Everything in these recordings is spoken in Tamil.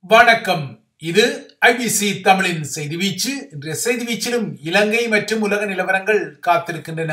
வணக்கம் இது ஐபிசி தமிழின் செய்தி வீச்சு இன்றைய செய்தி வீச்சிலும் இலங்கை மற்றும் உலக நிலவரங்கள் காத்திருக்கின்றன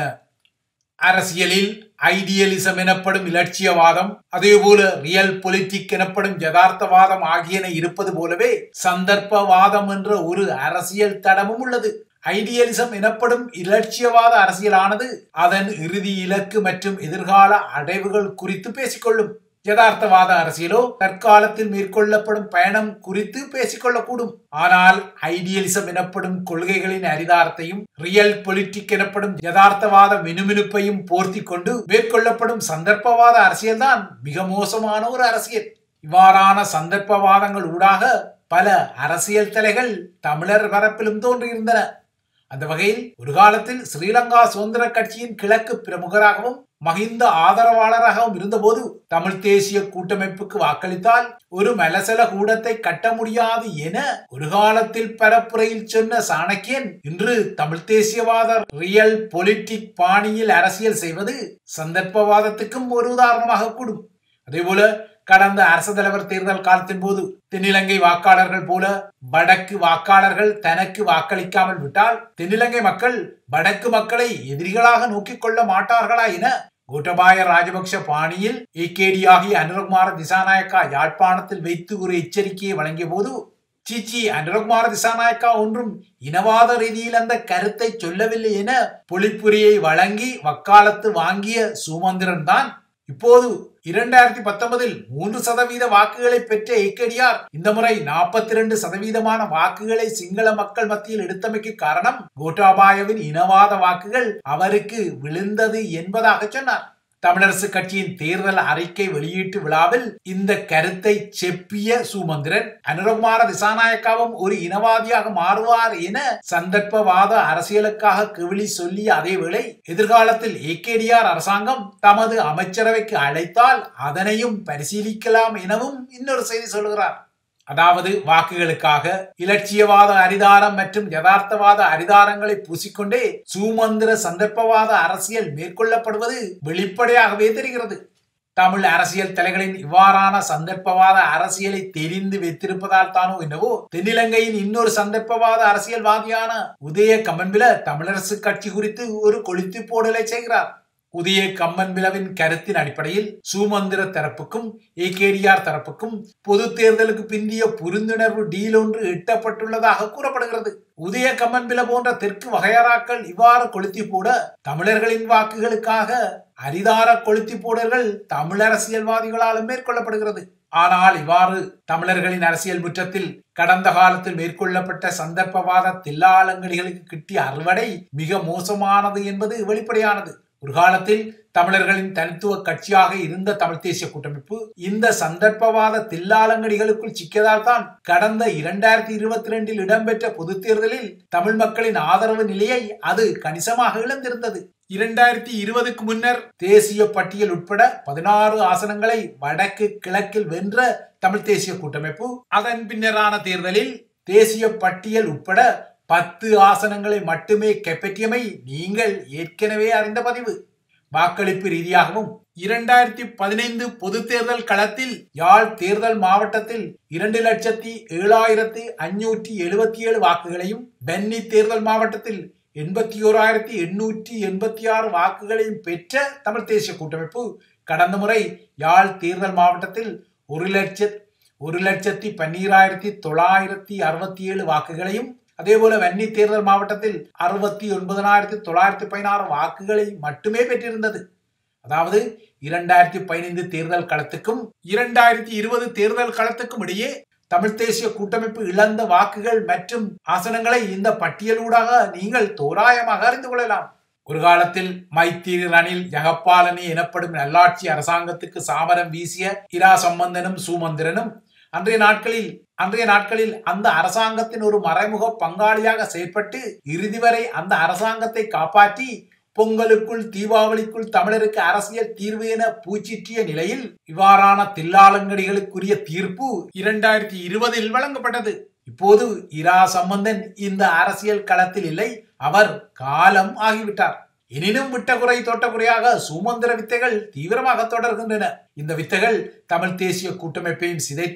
அரசியலில் ஐடியலிசம் எனப்படும் இலட்சியவாதம் அதேபோல ரியல் பொலிட்டிக் எனப்படும் யதார்த்தவாதம் ஆகியன இருப்பது போலவே சந்தர்ப்பவாதம் என்ற ஒரு அரசியல் தடமும் உள்ளது ஐடியலிசம் எனப்படும் இலட்சியவாத அரசியலானது அதன் இறுதி இலக்கு மற்றும் எதிர்கால அடைவுகள் குறித்து பேசிக்கொள்ளும் யதார்த்தவாத அரசியலோ தற்காலத்தில் மேற்கொள்ளப்படும் பயணம் குறித்து பேசிக்கொள்ளக்கூடும் ஆனால் ஐடியலிசம் எனப்படும் கொள்கைகளின் அரிதாரத்தையும் ரியல் பொலிட்டிக் எனப்படும் யதார்த்தவாத மினுமினுப்பையும் போர்த்தி கொண்டு மேற்கொள்ளப்படும் சந்தர்ப்பவாத அரசியல்தான் மிக மோசமான ஒரு அரசியல் இவ்வாறான சந்தர்ப்பவாதங்கள் ஊடாக பல அரசியல் தலைகள் தமிழர் பரப்பிலும் தோன்றியிருந்தன அந்த வகையில் ஒரு காலத்தில் ஸ்ரீலங்கா சுதந்திர கட்சியின் கிழக்கு பிரமுகராகவும் மகிந்த ஆதரவாளராகவும் இருந்தபோது தமிழ் தேசிய கூட்டமைப்புக்கு வாக்களித்தால் ஒரு மலசல கூடத்தை கட்ட முடியாது என ஒரு காலத்தில் பரப்புரையில் சொன்ன சாணக்கியன் இன்று தமிழ் தேசியவாத ரியல் பொலிட்டிக் பாணியில் அரசியல் செய்வது சந்தர்ப்பவாதத்துக்கும் ஒரு உதாரணமாக கூடும் அதேபோல கடந்த அரசு தலைவர் தேர்தல் காலத்தின் போது தென்னிலங்கை வாக்காளர்கள் போல வடக்கு வாக்காளர்கள் தனக்கு வாக்களிக்காமல் விட்டால் தென்னிலங்கை மக்கள் வடக்கு மக்களை எதிரிகளாக நோக்கிக் கொள்ள மாட்டார்களா என கோட்டபாய ராஜபக்ஷ பாணியில் ஏகேடி ஆகிய அனுரகுமார திசாநாயக்கா யாழ்ப்பாணத்தில் வைத்து ஒரு எச்சரிக்கையை வழங்கிய போது சீச்சி அனுரகுமார திசாநாயக்கா ஒன்றும் இனவாத ரீதியில் அந்த கருத்தை சொல்லவில்லை என பொழிப்புரியை வழங்கி வக்காலத்து வாங்கிய சுமந்திரன் தான் இப்போது இரண்டாயிரத்தி பத்தொன்பதில் மூன்று சதவீத வாக்குகளை பெற்ற ஏக்கடியார் இந்த முறை நாற்பத்தி இரண்டு சதவீதமான வாக்குகளை சிங்கள மக்கள் மத்தியில் எடுத்தமைக்கு காரணம் கோட்டாபாயவின் இனவாத வாக்குகள் அவருக்கு விழுந்தது என்பதாக சொன்னார் தமிழரசு கட்சியின் தேர்தல் அறிக்கை வெளியீட்டு விழாவில் இந்த கருத்தை செப்பிய சுமந்திரன் அனுரகுமார திசாநாயக்காவும் ஒரு இனவாதியாக மாறுவார் என சந்தர்ப்பவாத அரசியலுக்காக கிவிலி சொல்லிய அதேவேளை எதிர்காலத்தில் ஏகேடிஆர் அரசாங்கம் தமது அமைச்சரவைக்கு அழைத்தால் அதனையும் பரிசீலிக்கலாம் எனவும் இன்னொரு செய்தி சொல்கிறார் அதாவது வாக்குகளுக்காக இலட்சியவாத அரிதாரம் மற்றும் யதார்த்தவாத அரிதாரங்களை பூசிக்கொண்டே சூமந்திர சந்தர்ப்பவாத அரசியல் மேற்கொள்ளப்படுவது வெளிப்படையாகவே தெரிகிறது தமிழ் அரசியல் தலைகளின் இவ்வாறான சந்தர்ப்பவாத அரசியலை தெரிந்து வைத்திருப்பதால் தானோ என்னவோ தென்னிலங்கையின் இன்னொரு சந்தர்ப்பவாத அரசியல்வாதியான உதய கமன்பில தமிழரசு கட்சி குறித்து ஒரு கொளுத்தி போடலை செய்கிறார் புதிய கம்மன் விளவின் கருத்தின் அடிப்படையில் சுமந்திர தரப்புக்கும் ஏகேடிஆர் தரப்புக்கும் பொது தேர்தலுக்கு பிந்திய புரிந்துணர்வு டீல் ஒன்று எட்டப்பட்டுள்ளதாக கூறப்படுகிறது உதய கம்மன் பில போன்ற தெற்கு வகையறாக்கள் இவ்வாறு கொளுத்தி போட தமிழர்களின் வாக்குகளுக்காக அரிதார கொளுத்தி போடல்கள் தமிழ் அரசியல்வாதிகளாலும் மேற்கொள்ளப்படுகிறது ஆனால் இவ்வாறு தமிழர்களின் அரசியல் முற்றத்தில் கடந்த காலத்தில் மேற்கொள்ளப்பட்ட சந்தர்ப்பவாத தில்லாலங்கடிகளுக்கு கிட்டிய அறுவடை மிக மோசமானது என்பது வெளிப்படையானது ஒரு காலத்தில் தமிழர்களின் தனித்துவ கட்சியாக இருந்த தமிழ் தேசிய கூட்டமைப்பு இந்த சந்தர்ப்பவாத தில்லாலங்கடிகளுக்குள் சிக்கியதால் தான் கடந்த இரண்டாயிரத்தி இருபத்தி ரெண்டில் இடம்பெற்ற பொது தேர்தலில் தமிழ் மக்களின் ஆதரவு நிலையை அது கணிசமாக இழந்திருந்தது இரண்டாயிரத்தி இருபதுக்கு முன்னர் தேசிய பட்டியல் உட்பட பதினாறு ஆசனங்களை வடக்கு கிழக்கில் வென்ற தமிழ் தேசிய கூட்டமைப்பு அதன் பின்னரான தேர்தலில் தேசிய பட்டியல் உட்பட பத்து ஆசனங்களை மட்டுமே கைப்பற்றியமை நீங்கள் ஏற்கனவே அறிந்த பதிவு வாக்களிப்பு ரீதியாகவும் இரண்டாயிரத்தி பதினைந்து பொது தேர்தல் களத்தில் யாழ் தேர்தல் மாவட்டத்தில் இரண்டு லட்சத்தி ஏழாயிரத்தி அஞ்சூற்றி எழுபத்தி ஏழு வாக்குகளையும் பென்னி தேர்தல் மாவட்டத்தில் எண்பத்தி ஓராயிரத்தி எண்ணூற்றி எண்பத்தி ஆறு வாக்குகளையும் பெற்ற தமிழ் தேசிய கூட்டமைப்பு கடந்த முறை யாழ் தேர்தல் மாவட்டத்தில் ஒரு லட்ச ஒரு லட்சத்தி பன்னீராயிரத்தி தொள்ளாயிரத்தி அறுபத்தி ஏழு வாக்குகளையும் அதேபோல வன்னி தேர்தல் மாவட்டத்தில் அறுபத்தி ஒன்பதனாயிரத்தி தொள்ளாயிரத்தி பதினாறு வாக்குகளை மட்டுமே பெற்றிருந்தது அதாவது இரண்டாயிரத்தி பதினைந்து தேர்தல் களத்துக்கும் இரண்டாயிரத்தி இருபது தேர்தல் களத்துக்கும் இடையே தமிழ் தேசிய கூட்டமைப்பு இழந்த வாக்குகள் மற்றும் ஆசனங்களை இந்த பட்டியலூடாக நீங்கள் தோராயமாக அறிந்து கொள்ளலாம் ஒரு காலத்தில் மைத்திரி ரணில் ஜெகப்பாலனி எனப்படும் நல்லாட்சி அரசாங்கத்துக்கு சாமரம் வீசிய இரா சம்பந்தனும் சுமந்திரனும் அன்றைய நாட்களில் அன்றைய நாட்களில் அந்த அரசாங்கத்தின் ஒரு மறைமுக பங்காளியாக செயற்பட்டு இறுதி வரை அந்த அரசாங்கத்தை காப்பாற்றி பொங்கலுக்குள் தீபாவளிக்குள் தமிழருக்கு அரசியல் தீர்வு என பூச்சிற்றிய நிலையில் இவ்வாறான தில்லாலங்கடிகளுக்குரிய தீர்ப்பு இரண்டாயிரத்தி இருபதில் வழங்கப்பட்டது இப்போது இரா சம்பந்தன் இந்த அரசியல் களத்தில் இல்லை அவர் காலம் ஆகிவிட்டார் எனினும் விட்டகுறை தோட்டக்குறையாக சுமந்திர வித்தைகள் தீவிரமாக தொடர்கின்றன இந்த வித்தைகள் தமிழ் தேசிய கூட்டமைப்பையும் சிதைத்து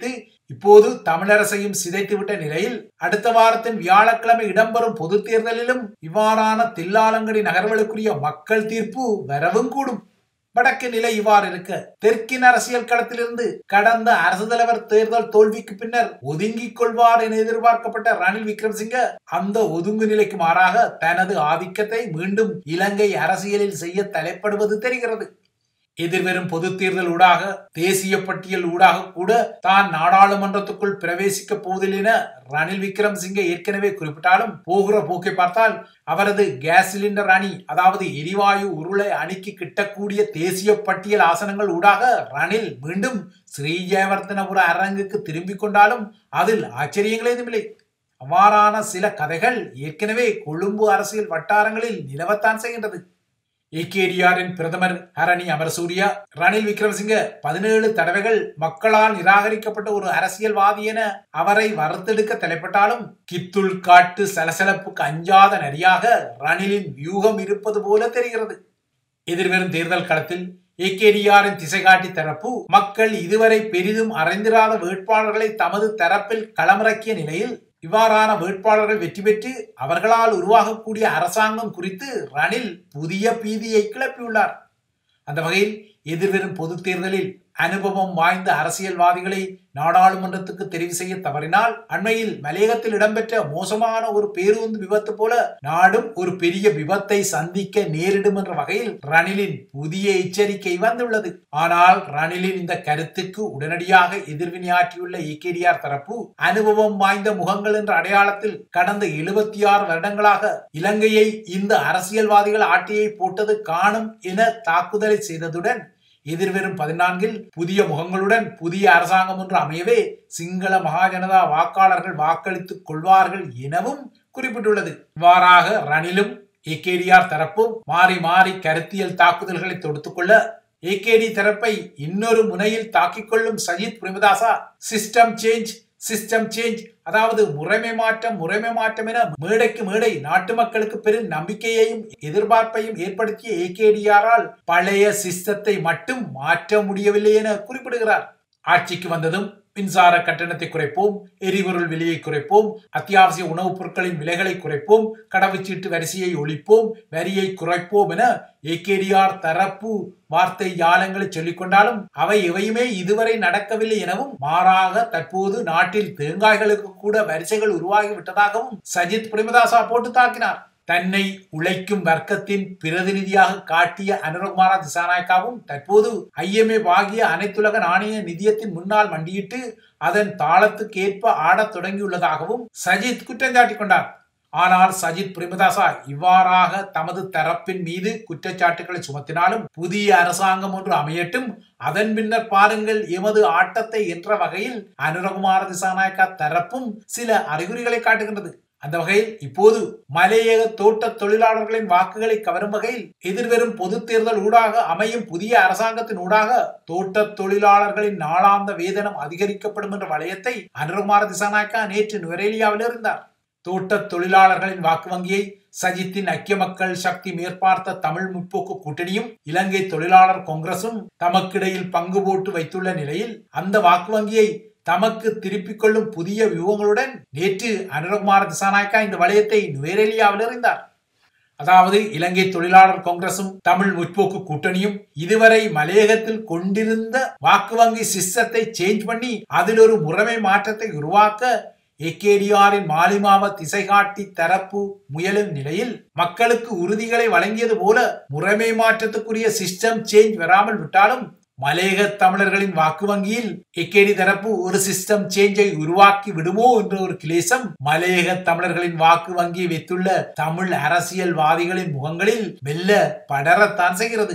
இப்போது தமிழரசையும் சிதைத்துவிட்ட நிலையில் அடுத்த வாரத்தின் வியாழக்கிழமை இடம்பெறும் பொது தேர்தலிலும் இவ்வாறான தில்லாலங்கடி நகர்வுகளுக்குரிய மக்கள் தீர்ப்பு வரவும் கூடும் வடக்கு நிலை இவ்வாறு இருக்க தெற்கின் அரசியல் களத்திலிருந்து கடந்த அரசு தலைவர் தேர்தல் தோல்விக்கு பின்னர் ஒதுங்கிக் கொள்வார் என எதிர்பார்க்கப்பட்ட ரணில் விக்ரமசிங்க அந்த ஒதுங்கு நிலைக்கு மாறாக தனது ஆதிக்கத்தை மீண்டும் இலங்கை அரசியலில் செய்ய தலைப்படுவது தெரிகிறது எதிர்வரும் பொது தேர்தல் ஊடாக தேசிய பட்டியல் ஊடாக கூட தான் நாடாளுமன்றத்துக்குள் பிரவேசிக்க போவதில்லை என ரணில் விக்ரமசிங்கே ஏற்கனவே குறிப்பிட்டாலும் போகிற போக்கை பார்த்தால் அவரது கேஸ் சிலிண்டர் அணி அதாவது எரிவாயு உருளை அணிக்கு கிட்டக்கூடிய தேசிய பட்டியல் ஆசனங்கள் ஊடாக ரணில் மீண்டும் ஸ்ரீ ஜெயவர்தனபுர அரங்குக்கு திரும்பிக் கொண்டாலும் அதில் ஆச்சரியங்கள் ஏதுமில்லை அவ்வாறான சில கதைகள் ஏற்கனவே கொழும்பு அரசியல் வட்டாரங்களில் நிலவத்தான் செய்கின்றது ஏகேடிஆரின் பிரதமர் ஹரணி அமரசூரியா ரணில் விக்ரமசிங்க பதினேழு தடவைகள் மக்களால் நிராகரிக்கப்பட்ட ஒரு அரசியல்வாதி என அவரை வறுத்தெடுக்க தலைப்பட்டாலும் கித்துள் காட்டு சலசலப்புக்கு அஞ்சாத நரியாக ரணிலின் வியூகம் இருப்பது போல தெரிகிறது எதிர்வரும் தேர்தல் களத்தில் ஏகேடிஆரின் திசைகாட்டி தரப்பு மக்கள் இதுவரை பெரிதும் அறிந்திராத வேட்பாளர்களை தமது தரப்பில் களமிறக்கிய நிலையில் இவ்வாறான வேட்பாளர்கள் வெற்றி பெற்று அவர்களால் உருவாகக்கூடிய அரசாங்கம் குறித்து ரணில் புதிய பீதியை கிளப்பியுள்ளார் அந்த வகையில் எதிர்வரும் பொது தேர்தலில் அனுபவம் வாய்ந்த அரசியல்வாதிகளை நாடாளுமன்றத்துக்கு தெரிவு செய்ய தவறினால் அண்மையில் மலையகத்தில் இடம்பெற்ற மோசமான ஒரு பேருந்து விபத்து போல நாடும் ஒரு பெரிய விபத்தை சந்திக்க நேரிடும் என்ற வகையில் ரணிலின் புதிய எச்சரிக்கை வந்துள்ளது ஆனால் ரணிலின் இந்த கருத்துக்கு உடனடியாக எதிர்வினையாற்றியுள்ள ஏகேடிஆர் தரப்பு அனுபவம் வாய்ந்த முகங்கள் என்ற அடையாளத்தில் கடந்த எழுபத்தி ஆறு வருடங்களாக இலங்கையை இந்த அரசியல்வாதிகள் ஆட்டியை போட்டது காணும் என தாக்குதலை செய்ததுடன் எதிர்வரும் பதினான்கில் புதிய முகங்களுடன் புதிய அரசாங்கம் ஒன்று அமையவே சிங்கள மகாஜனதா வாக்காளர்கள் வாக்களித்துக் கொள்வார்கள் எனவும் குறிப்பிட்டுள்ளது இவ்வாறாக ரணிலும் ஏகேடிஆர் தரப்பும் மாறி மாறி கருத்தியல் தாக்குதல்களை தொடுத்துக் கொள்ள ஏகேடி தரப்பை இன்னொரு முனையில் தாக்கிக் கொள்ளும் Sajith Premadasa system change system change அதாவது முறைமை மாற்றம் முறைமை மாற்றம் என மேடைக்கு மேடை நாட்டு மக்களுக்கு பெரும் நம்பிக்கையையும் எதிர்பார்ப்பையும் ஏற்படுத்திய ஏகேடிஆரால் பழைய சிஸ்டத்தை மட்டும் மாற்ற முடியவில்லை என குறிப்பிடுகிறார் ஆட்சிக்கு வந்ததும் மின்சார கட்டணத்தை குறைப்போம் எரிபொருள் விலையை குறைப்போம் அத்தியாவசிய உணவுப் பொருட்களின் விலைகளை குறைப்போம் கடவுச்சீட்டு வரிசையை ஒழிப்போம் வரியை குறைப்போம் என ஏகேடிஆர் தரப்பு வார்த்தை ஜாலங்களை சொல்லிக் கொண்டாலும் அவை எவையுமே இதுவரை நடக்கவில்லை எனவும் மாறாக தற்போது நாட்டில் தேங்காய்களுக்கு கூட வரிசைகள் உருவாகி விட்டதாகவும் சஜித் பிரேமதாசா போட்டு தாக்கினார் தன்னை உழைக்கும் வர்க்கத்தின் பிரதிநிதியாக காட்டிய அனுரகுமார திசாநாயக்காவும் தற்போது ஐஎம்ஏ ஆகிய அனைத்துலக நாணய நிதியத்தின் முன்னால் மண்டியிட்டு அதன் தாளத்துக்கு ஏற்ப ஆடத் தொடங்கியுள்ளதாகவும் சஜித் குற்றம் சாட்டிக் கொண்டார் ஆனால் சஜித் பிரேமதாசா இவ்வாறாக தமது தரப்பின் மீது குற்றச்சாட்டுகளை சுமத்தினாலும் புதிய அரசாங்கம் ஒன்று அமையட்டும் அதன் பின்னர் பாருங்கள் எமது ஆட்டத்தை என்ற வகையில் அனுரகுமார திசாநாயக்கா தரப்பும் சில அறிகுறிகளை காட்டுகின்றது அந்த வகையில் இப்போது மலையக தோட்ட தொழிலாளர்களின் வாக்குகளை கவரும் வகையில் எதிர்வரும் பொது தேர்தல் ஊடாக அமையும் புதிய அரசாங்கத்தின் ஊடாக தோட்ட தொழிலாளர்களின் நாளாந்த வேதனம் அதிகரிக்கப்படும் என்ற வளையத்தை அனுரகுமார திசாநாயக்கா நேற்று நுவரேலியாவில் இருந்தார் தோட்ட தொழிலாளர்களின் வாக்கு வங்கியை சஜித்தின் ஐக்கிய மக்கள் சக்தி மேற்பார்த்த தமிழ் முற்போக்கு கூட்டணியும் இலங்கை தொழிலாளர் காங்கிரசும் தமக்கிடையில் பங்கு போட்டு வைத்துள்ள நிலையில் அந்த வாக்கு வங்கியை தமக்கு திருப்பிக் கொள்ளும் புதிய வியூகங்களுடன் நேற்று அனுரகுமார திசாநாயக்கா இந்த வளையத்தை நுவேரேலியாவில் எறிந்தார் அதாவது இலங்கை தொழிலாளர் காங்கிரசும் தமிழ் முற்போக்கு கூட்டணியும் இதுவரை மலையகத்தில் கொண்டிருந்த வாக்கு வங்கி சிஸ்டத்தை சேஞ்ச் பண்ணி அதில் ஒரு முறைமை மாற்றத்தை உருவாக்க ஏகேடிஆரின் மாலிமாவ திசை காட்டி தரப்பு முயலும் நிலையில் மக்களுக்கு உறுதிகளை வழங்கியது போல முறைமை மாற்றத்துக்குரிய சிஸ்டம் சேஞ்ச் வராமல் விட்டாலும் மலையக தமிழர்களின் வாக்கு வங்கியில் எக்கேடி தரப்பு ஒரு சிஸ்டம் சேஞ்சை உருவாக்கி விடுமோ என்ற ஒரு கிளேசம் மலையக தமிழர்களின் வாக்கு வங்கியை வைத்துள்ள தமிழ் அரசியல்வாதிகளின் முகங்களில் மெல்ல படரத்தான் செய்கிறது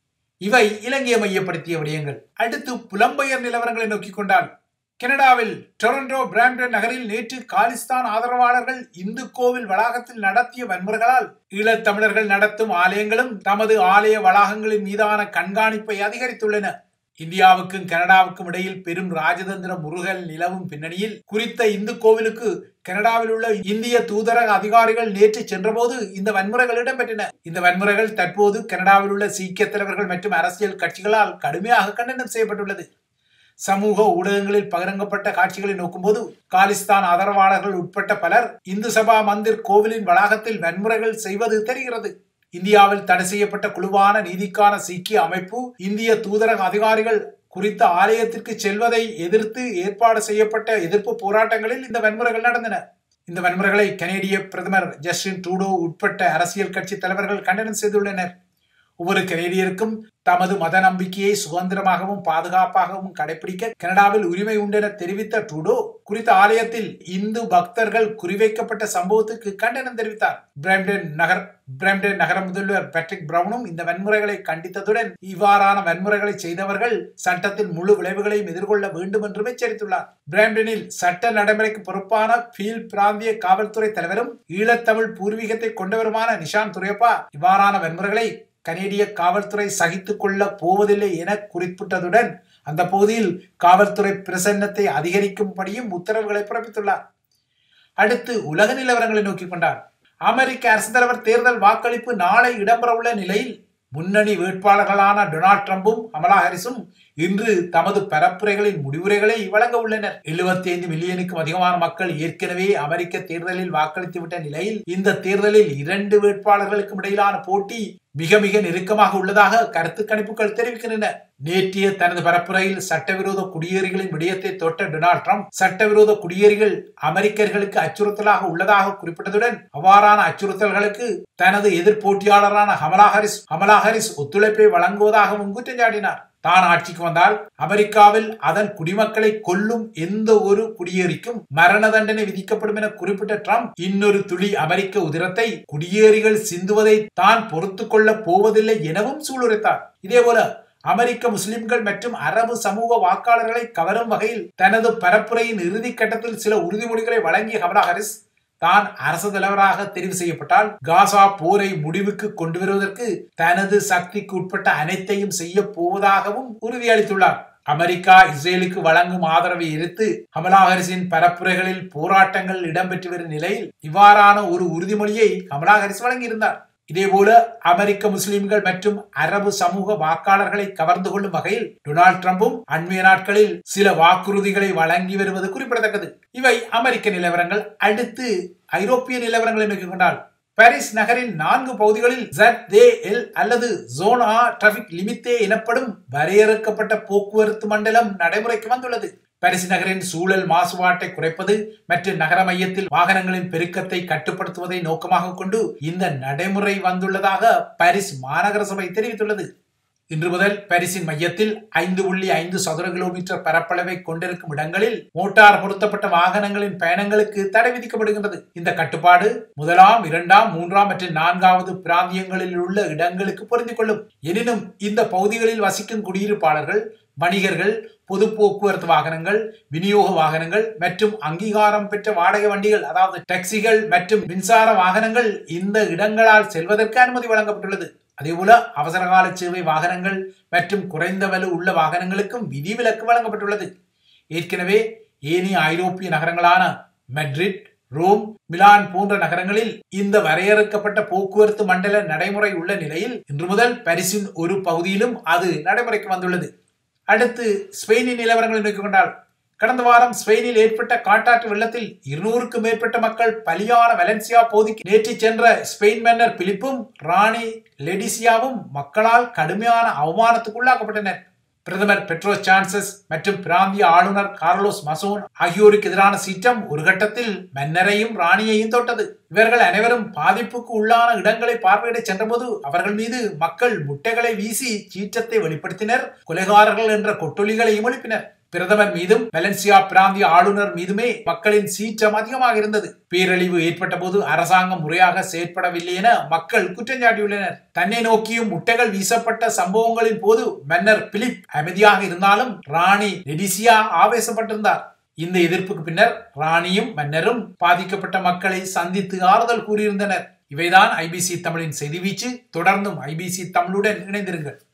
இவை இலங்கையை மையப்படுத்திய விடயங்கள் அடுத்து புலம்பெயர் நிலவரங்களை நோக்கிக் கொண்டால் கனடாவில் டொரண்டோ பிராம்டன் நகரில் நேற்று காலிஸ்தான் ஆதரவாளர்கள் இந்து கோவில் வளாகத்தில் நடத்திய வன்முறைகளால் ஈழத்தமிழர்கள் நடத்தும் ஆலயங்களும் தமது ஆலய வளாகங்களின் மீதான கண்காணிப்பை அதிகரித்துள்ளன இந்தியாவுக்கும் கனடாவுக்கும் இடையில் பெரும் ராஜதந்திர முருகல் நிலவும் பின்னணியில் குறித்த இந்து கோவிலுக்கு கனடாவில் உள்ள இந்திய தூதரக அதிகாரிகள் நேற்று சென்றபோது இந்த வன்முறைகள் இடம்பெற்றன இந்த வன்முறைகள் தற்போது கனடாவில் உள்ள சீக்கிய தலைவர்கள் மற்றும் அரசியல் கட்சிகளால் கடுமையாக கண்டனம் செய்யப்பட்டுள்ளது சமூக ஊடகங்களில் பகிரங்கப்பட்ட காட்சிகளை நோக்கும்போது காலிஸ்தான் ஆதரவாளர்கள் உட்பட்ட பலர் இந்து சபா மந்திர் கோவிலின் வளாகத்தில் வன்முறைகள் செய்வது தெரிகிறது இந்தியாவில் தடை செய்யப்பட்ட குழுவான நீதிக்கான சீக்கிய அமைப்பு இந்திய தூதரக அதிகாரிகள் குறித்த ஆலயத்திற்கு செல்வதை எதிர்த்து ஏற்பாடு செய்யப்பட்ட எதிர்ப்பு போராட்டங்களில் இந்த வன்முறைகள் நடந்தன இந்த வன்முறைகளை கனேடிய பிரதமர் ஜஸ்டின் ட்ரூடோ உட்பட்ட அரசியல் கட்சி தலைவர்கள் கண்டனம் செய்துள்ளனர் ஒவ்வொரு கனேடியருக்கும் தமது மத நம்பிக்கையை சுதந்திரமாகவும் பாதுகாப்பாகவும் கடைபிடிக்க கனடாவில் உரிமை உண்டென தெரிவித்த ட்ரூடோ குறித்த ஆலயத்தில் இந்து பக்தர்கள் குறிவைக்கப்பட்ட சம்பவத்துக்கு கண்டனம் தெரிவித்தார் பிரம்டன் நகர் பிரம்டன் நகர முதல்வர் பேட்ரிக் பிரவுனும் இந்த வன்முறைகளை கண்டித்ததுடன் இவ்வாறான வன்முறைகளை செய்தவர்கள் சட்டத்தின் முழு விளைவுகளையும் எதிர்கொள்ள வேண்டும் என்றும் எச்சரித்துள்ளார் பிராம்டனில் சட்ட நடைமுறைக்கு பொறுப்பான பீல் பிராந்திய காவல்துறை தலைவரும் ஈழத்தமிழ் பூர்வீகத்தை கொண்டவருமான நிஷான் துரையப்பா இவ்வாறான வன்முறைகளை கனேடிய காவல்துறை சகித்துக் கொள்ள போவதில்லை என குறிப்பிட்டதுடன் அந்த பகுதியில் காவல்துறை பிரசன்னத்தை அதிகரிக்கும்படியும் உத்தரவுகளை பிறப்பித்துள்ளார் அடுத்து உலக நிலவரங்களை நோக்கிக் கொண்டார் அமெரிக்க அரசு தலைவர் தேர்தல் வாக்களிப்பு நாளை இடம்பெறவுள்ள நிலையில் முன்னணி வேட்பாளர்களான டொனால்ட் ட்ரம்பும் கமலா ஹாரிஸும் இன்று தமது பரப்புரைகளின் முடிவுரைகளை வழங்க உள்ளனர் எழுபத்தி ஐந்து மில்லியனுக்கும் அதிகமான மக்கள் ஏற்கனவே அமெரிக்க தேர்தலில் வாக்களித்துவிட்ட நிலையில் இந்த தேர்தலில் இரண்டு வேட்பாளர்களுக்கும் இடையிலான போட்டி மிக மிக நெருக்கமாக உள்ளதாக கருத்து கணிப்புகள் தெரிவிக்கின்றன நேற்றைய தனது பரப்புரையில் சட்டவிரோத குடியேறிகளின் விடயத்தை தொட்ட டொனால்ட் ட்ரம்ப் சட்டவிரோத குடியேறிகள் அமெரிக்கர்களுக்கு அச்சுறுத்தலாக உள்ளதாக குறிப்பிட்டதுடன் அவ்வாறான அச்சுறுத்தல்களுக்கு தனது எதிர்போட்டியாளரான கமலா ஹாரிஸ் கமலா ஹாரிஸ் ஒத்துழைப்பை வழங்குவதாகவும் குற்றம் சாட்டினார் தான் ஆட்சிக்கு வந்தால் அமெரிக்காவில் அதன் குடிமக்களை கொல்லும் எந்த ஒரு குடியேறிக்கும் மரண தண்டனை விதிக்கப்படும் என குறிப்பிட்ட ட்ரம்ப் இன்னொரு துளி அமெரிக்க உதிரத்தை குடியேறிகள் சிந்துவதை தான் பொறுத்து கொள்ள போவதில்லை எனவும் சூளுரைத்தார் இதேபோல அமெரிக்க முஸ்லிம்கள் மற்றும் அரபு சமூக வாக்காளர்களை கவரும் வகையில் தனது பரப்புரையின் இறுதி கட்டத்தில் சில உறுதிமொழிகளை வழங்கிய கமலா ஹாரிஸ் தான் அரசு தலைவராக தெரிவு செய்யப்பட்டால் காசா போரை முடிவுக்கு கொண்டு வருவதற்கு தனது சக்திக்கு உட்பட்ட அனைத்தையும் செய்ய போவதாகவும் உறுதியளித்துள்ளார் அமெரிக்கா இஸ்ரேலுக்கு வழங்கும் ஆதரவை எதிர்த்து கமலா ஹாரிஸின் பரப்புரைகளில் போராட்டங்கள் இடம்பெற்று வரும் நிலையில் இவ்வாறான ஒரு உறுதிமொழியை கமலா ஹாரிஸ் வழங்கியிருந்தார் இதேபோல அமெரிக்க முஸ்லிம்கள் மற்றும் அரபு சமூக வாக்காளர்களை கவர்ந்து கொள்ளும் வகையில் டொனால்ட் ட்ரம்பும் அண்மைய நாட்களில் சில வாக்குறுதிகளை வழங்கி வருவது குறிப்பிடத்தக்கது இவை அமெரிக்க நிலவரங்கள் அடுத்து ஐரோப்பிய நிலவரங்களை நோக்கிக் கொண்டால் பாரிஸ் நகரின் நான்கு பகுதிகளில் ZAL அல்லது ஜோன் ஆ டிராபிக் லிமித்தே எனப்படும் வரையறுக்கப்பட்ட போக்குவரத்து மண்டலம் நடைமுறைக்கு வந்துள்ளது பாரிஸ் நகரின் சூழல் மாசுபாட்டை குறைப்பது மற்றும் நகர மையத்தில் வாகனங்களின் பெருக்கத்தை கட்டுப்படுத்துவதை நோக்கமாக கொண்டு இந்த நடைமுறை வந்துள்ளதாக பாரிஸ் மாநகர சபை தெரிவித்துள்ளது இன்று முதல் பாரிஸின் மையத்தில் ஐந்து புள்ளி ஐந்து சதுர கிலோமீட்டர் பரப்பளவை கொண்டிருக்கும் இடங்களில் மோட்டார் பொருத்தப்பட்ட வாகனங்களின் பயணங்களுக்கு தடை விதிக்கப்படுகின்றது இந்த கட்டுப்பாடு முதலாம் இரண்டாம் மூன்றாம் மற்றும் நான்காவது பிராந்தியங்களில் உள்ள இடங்களுக்கு பொருந்திக் கொள்ளும் எனினும் இந்த பகுதிகளில் வசிக்கும் குடியிருப்பாளர்கள் வணிகர்கள் பொது போக்குவரத்து வாகனங்கள் விநியோக வாகனங்கள் மற்றும் அங்கீகாரம் பெற்ற வாடகை வண்டிகள் அதாவது டாக்ஸிகள் மற்றும் மின்சார வாகனங்கள் இந்த இடங்களால் செல்வதற்கு அனுமதி வழங்கப்பட்டுள்ளது அதேபோல அவசரகால சேவை வாகனங்கள் மற்றும் குறைந்த வலு உள்ள வாகனங்களுக்கும் விதிவிலக்கு வழங்கப்பட்டுள்ளது ஏற்கனவே ஏனைய ஐரோப்பிய நகரங்களான மெட்ரிட் ரோம் மிலான் போன்ற நகரங்களில் இந்த வரையறுக்கப்பட்ட போக்குவரத்து மண்டல நடைமுறை உள்ள நிலையில் இன்று முதல் பரிசின் ஒரு பகுதியிலும் அது நடைமுறைக்கு வந்துள்ளது அடுத்து ஸ்பெயினின் நிலவரங்களை நோக்கிக் கொண்டால் கடந்த வாரம் ஸ்பெயினில் ஏற்பட்ட காட்டாற்று வெள்ளத்தில் இருநூறுக்கும் மேற்பட்ட மக்கள் பலியான வலன்சியா பகுதிக்கு நேற்று சென்ற ஸ்பெயின் மன்னர் பிலிப்பும் ராணி லெடிசியாவும் மக்களால் கடுமையான அவமானத்துக்குள்ளாக்கப்பட்டனர் பிரதமர் பெட்ரோ சான்சஸ் மற்றும் பிராந்திய ஆளுநர் கார்லோஸ் மசோன் ஆகியோருக்கு எதிரான சீற்றம் ஒரு கட்டத்தில் மன்னரையும் ராணியையும் தொட்டது இவர்கள் அனைவரும் பாதிப்புக்கு உள்ளான இடங்களை பார்வையிட சென்றபோது அவர்கள் மீது மக்கள் முட்டைகளை வீசி சீற்றத்தை வெளிப்படுத்தினர் கொலைகாரர்கள் என்ற கொட்டொலிகளையும் எழுப்பினர் பிரதமர் மீதும் வெலன்சியா பிராந்திய ஆளுநர் மீதுமே மக்களின் சீற்றம் அதிகமாக இருந்தது பேரழிவு ஏற்பட்ட போது அரசாங்கம் முறையாக செயற்படவில்லை என மக்கள் குற்றம் சாட்டியுள்ளனர் தன்னை நோக்கியும் முட்டைகள் வீசப்பட்ட சம்பவங்களின் போது மன்னர் பிலிப் அமைதியாக இருந்தாலும் ராணி லெடிசியா ஆவேசப்பட்டிருந்தார் இந்த எதிர்ப்புக்கு பின்னர் ராணியும் மன்னரும் பாதிக்கப்பட்ட மக்களை சந்தித்து ஆறுதல் கூறியிருந்தனர் இவைதான் ஐபிசி தமிழின் செய்தி வீச்சு தொடர்ந்தும் ஐபிசி தமிழுடன் இணைந்திருங்கள்